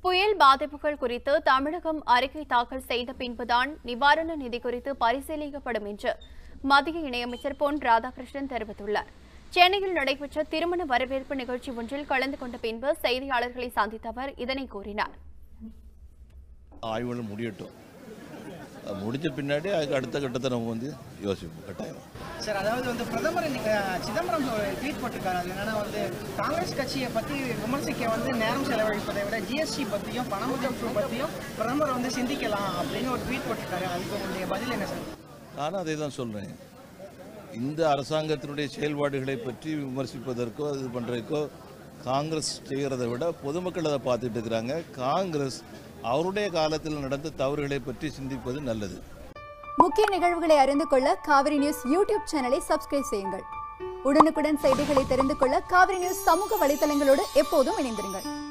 புயல் பாதிப்புகள் குறித்து தமிழகம் அறிக்கை தாக்கல் செய்த பின்புதான் நிவாரண நிதி குறித்து பரிசீலிக்கப்படும் என்று மத்திய இணையமைச்சர் பொன் ராதாகிருஷ்ணன் தெரிவித்துள்ளார் சென்னையில் நடைபெற்ற திருமண வரவேற்பு நிகழ்ச்சி ஒன்றில் கலந்து கொண்ட பின்பு செய்தியாளர்களை சந்தித்த அவர் இதனை கூறினார் ஆய்வுகள் முடியட்டும் அது முடிஞ்ச பின்னாடி அதுக்கு அடுத்த கட்டத்தை நம்ம வந்து யோசிப்போம் கட்டாயம் சார் அதாவது வந்து பிரதமர் இன்னைக்கு அஹ், சிதம்பரம் ஒரு ட்வீட் போட்டிருக்காரு அது என்னன்னா வந்து காங்கிரஸ் கட்சியை பற்றி விமர்சிக்க வந்து நேரம் செலவழிப்பதை விட ஜிஎஸ்டி பற்றியும் பணமுதப்பு பற்றியும் பிரதமர் வந்து சிந்திக்கலாம் அப்படின்னு ஒரு ட்வீட் போட்டிருக்காரு அதுக்கு உங்களுடைய பதில் என்ன சார் நானும் அதை தான் சொல்கிறேன் இந்த அரசாங்கத்தினுடைய செயல்பாடுகளை பற்றி விமர்சிப்பதற்கோ இது பண்ணுறதுக்கோ காங்கிரஸ் செய்கிறதை விட பொதுமக்கள் அதை பார்த்துட்டு இருக்கிறாங்க காங்கிரஸ் அவருடைய காலத்தில் நடந்த தவறுகளை பற்றி சிந்திப்பது நல்லது முக்கிய நிகழ்வுகளை அறிந்து கொள்ள காவிரி நியூஸ் யூடியூப் சேனலை சப்ஸ்கிரைப் செய்யுங்கள் உடனுக்குடன் செய்திகளை தெரிந்து கொள்ள காவிரி நியூஸ் சமூக வலைதளங்களோடு எப்போதும் இணைந்திருங்கள்